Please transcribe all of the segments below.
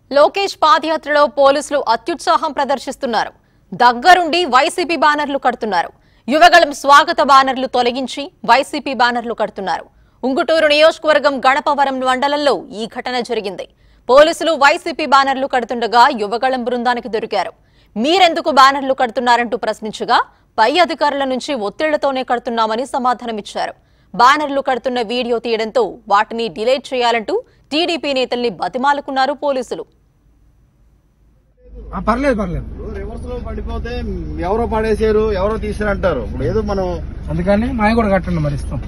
లోకేష్ పాదయాత్రలో పోలీసులు అత్యుత్సాహం ప్రదర్శిస్తున్నారు దగ్గరుండి వైసీపీ బ్యానర్లు కడుతున్నారు యువగళం స్వాగత బ్యానర్లు తొలగించి వైసీపీ బ్యానర్లు కడుతున్నారు ఉంగుటూరు నియోజకవర్గం గణపవరం మండలంలో ఈ ఘటన జరిగింది పోలీసులు వైసీపీ బ్యానర్లు కడుతుండగా యువగళం బృందానికి దొరికారు మీరెందుకు బ్యానర్లు కడుతున్నారంటూ ప్రశ్నించగా పై అధికారుల నుంచి ఒత్తిళ్లతోనే కడుతున్నామని సమాధానమిచ్చారు బ్యానర్లు కడుతున్న వీడియో తీయడంతో వాటిని డిలీట్ చేయాలంటూ టీడీపీ నేతల్ని బతిమాలుకున్నారు పోలీసులు ఆ, పర్లేదు పర్లేదు రివర్స్ లో పడిపోతే ఎవరో పడేసారు ఎవరో తీసారంటారు ఇప్పుడు ఏదో మనం అందుకని మాయ కూడా కట్టండి మరి ఇస్తాం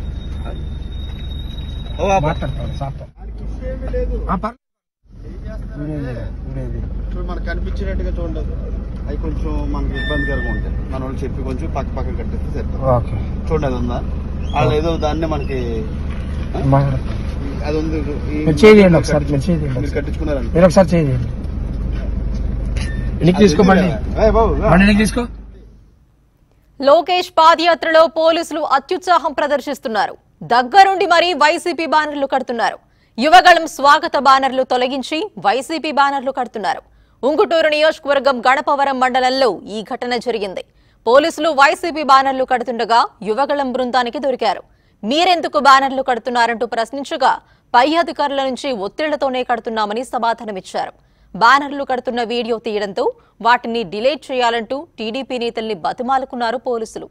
ఓ ఆ ప- మాట్లాడతాం సార్తో దానికి ఇష్యూ ఏమీ లేదు. ఆ, పర్లేదు ఏం చేస్తున్నారంటే ఇప్పుడు మనకు కనిపించినట్టుగా చూడలేదు అవి కొంచెం మనకి ఇబ్బందికరంగా ఉంటాయి మన వాళ్ళు చెప్పి కొంచెం పక్క పక్కన కట్టేస్తే సరిపోతుంది ఓకే చూడండి అది ఉందా వాళ్ళు ఏదో దాన్ని మనకి ఆ? మాట్లాడతాం అది ఉంది ఈ- మీరు చేయండి ఒకసారి మీరు చేయండి మీరు ఒకసారి. కట్టించుకున్నారండి మీరు ఒకసారి చేయండి ఎన్నికి తీసుకో బండి ఏయ్ బాబు రా. బండి ఎన్నికి తీసుకో లోకేష్ పాదయాత్రలో పోలీసులు అత్యుత్సాహం ప్రదర్శిస్తున్నారు దగ్గరుండి మరీ వైసీపీ బ్యానర్లు కడుతున్నారు యువగళం స్వాగత బ్యానర్లు తొలగించి వైసీపీ బ్యానర్లు కడుతున్నారు ఉంగుటూరు నియోజకవర్గం గణపవరం మండలంలో ఈ ఘటన జరిగింది పోలీసులు వైసీపీ బ్యానర్లు కడుతుండగా యువగళం బృందానికి దొరికారు మీరెందుకు బ్యానర్లు కడుతున్నారంటూ ప్రశ్నించగా పై అధికారుల నుంచి ఒత్తిళ్లతోనే కడుతున్నామని సమాధానమిచ్చారు బ్యానర్లు కడుతున్న వీడియో తీయడంతో వాటిని డిలీట్ చేయాలంటూ టీడీపీ నేతల్ని బతిమాలుకున్నారు పోలీసులు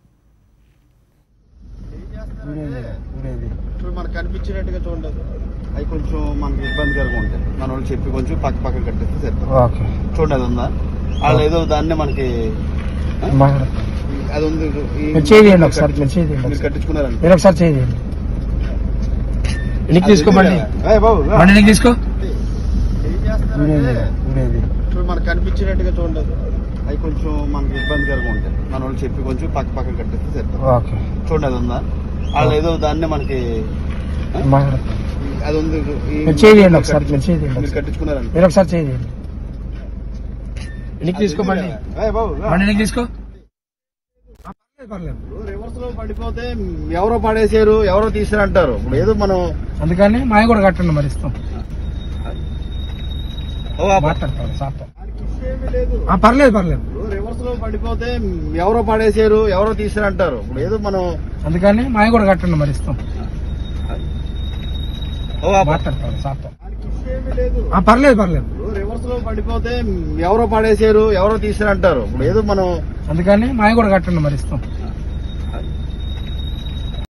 ఇప్పుడు మనకు కనిపించినట్టుగా చూడలేదు అవి కొంచెం మనకి ఇబ్బందికరంగా ఉంటాయి మన వాళ్ళు చెప్పి కొంచెం పక్క పక్కన కట్టేస్తే సరిపోతుంది ఓకే చూడండి అది ఉందా వాళ్ళు ఏదో దాన్ని మనకి ఆ? మాట్లాడతాం అది ఉంది ఈ- మీరు చేయండి ఒకసారి మీరు చేయండి మీరు ఒకసారి. కట్టించుకున్నారండి మీరు ఒకసారి చేయండి ఎన్నికి తీసుకో బండి ఏయ్ బాబు రా. బండి ఎన్నికి తీసుకో ఏం చేస్తున్నారంటే ఇప్పుడు మనకు కనిపించినట్టుగా చూడలేదు అవి కొంచెం మనకి ఇబ్బందికరంగా ఉంటాయి మన వాళ్ళు చెప్పి కొంచెం పక్క పక్కన కట్టేస్తే సరిపోతుంది ఓకే చూడండి అది ఉందా వాళ్ళు ఏదో దాన్ని మనకి ఆ? మాట్లాడతాం అది ఉంది ఈ- మీరు చేయండి ఒకసారి మీరు చేయండి మీరు ఒకసారి. కట్టించుకున్నారండి మీరు ఒకసారి చేయండి ఎన్నికి తీసుకో బండి ఏయ్ బాబు రా. బండి ఎన్నికి తీసుకో పర్లేదు ఇప్పుడు రివర్స్ లో పడిపోతే ఎవరో పడేసారు ఎవరో తీసారంటారు ఇప్పుడు ఏదో మనం అందుకని మాయ కూడా కట్టండి మరి ఇస్తాం ఓ ఆ ప- మాట్లాడతాం సార్తో దానికి ఇష్యూ ఏమీ లేదు. ఆ, పర్లేదు పర్లేదు ఇప్పుడు రివర్స్ లో పడిపోతే ఎవరో పడేసారు ఎవరో తీసారంటారు ఇప్పుడు ఏదో మనం అందుకని మాయ కూడా కట్టండి మరి ఇస్తాం ఓ ఆ ప- మాట్లాడతాం సార్తో దానికి ఇష్యూ ఏమీ లేదు. ఆ, పర్లేదు పర్లేదు ఇప్పుడు రివర్స్ లో పడిపోతే ఎవరో పడేసారు ఎవరో తీసారంటారు ఇప్పుడు ఏదో మనం అందుకని మాయ కూడా కట్టండి మరి ఇస్తాం